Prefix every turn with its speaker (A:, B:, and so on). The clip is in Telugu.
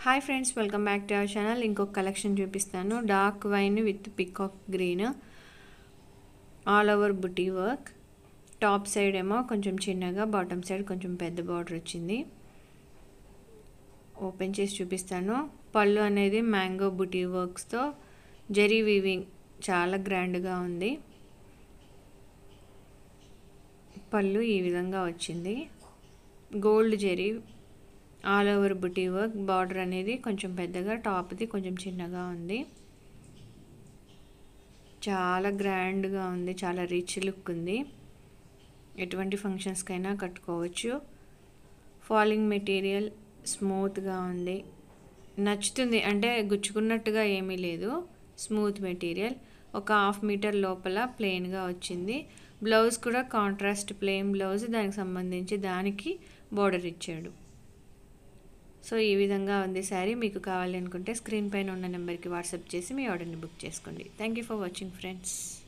A: hi friends welcome back to our channel ఇంకొక కలెక్షన్ చూపిస్తాను dark wine with peacock green all over బుటీ వర్క్ టాప్ సైడ్ ఏమో కొంచెం చిన్నగా బాటమ్ సైడ్ కొంచెం పెద్ద బార్డర్ వచ్చింది ఓపెన్ చేసి చూపిస్తాను పళ్ళు అనేది మ్యాంగో బుటీ వర్క్స్తో జెరీ వీవింగ్ చాలా గ్రాండ్గా ఉంది పళ్ళు ఈ విధంగా వచ్చింది గోల్డ్ జెరీ ఆల్ ఓవర్ బుటీ వర్క్ బార్డర్ అనేది కొంచెం పెద్దగా టాప్ది కొంచెం చిన్నగా ఉంది చాలా గ్రాండ్గా ఉంది చాలా రిచ్ లుక్ ఉంది ఎటువంటి ఫంక్షన్స్కైనా కట్టుకోవచ్చు ఫాలింగ్ మెటీరియల్ స్మూత్గా ఉంది నచ్చుతుంది అంటే గుచ్చుకున్నట్టుగా ఏమీ లేదు స్మూత్ మెటీరియల్ ఒక హాఫ్ మీటర్ లోపల ప్లెయిన్గా వచ్చింది బ్లౌజ్ కూడా కాంట్రాస్ట్ ప్లెయిన్ బ్లౌజ్ దానికి సంబంధించి దానికి బార్డర్ ఇచ్చాడు సో ఈ విధంగా ఉంది శారీ మీకు కావాలి అనుకుంటే స్క్రీన్ పైన ఉన్న నెంబర్కి వాట్సాప్ చేసి మీ ఆర్డర్ని బుక్ చేసుకోండి thank you for watching friends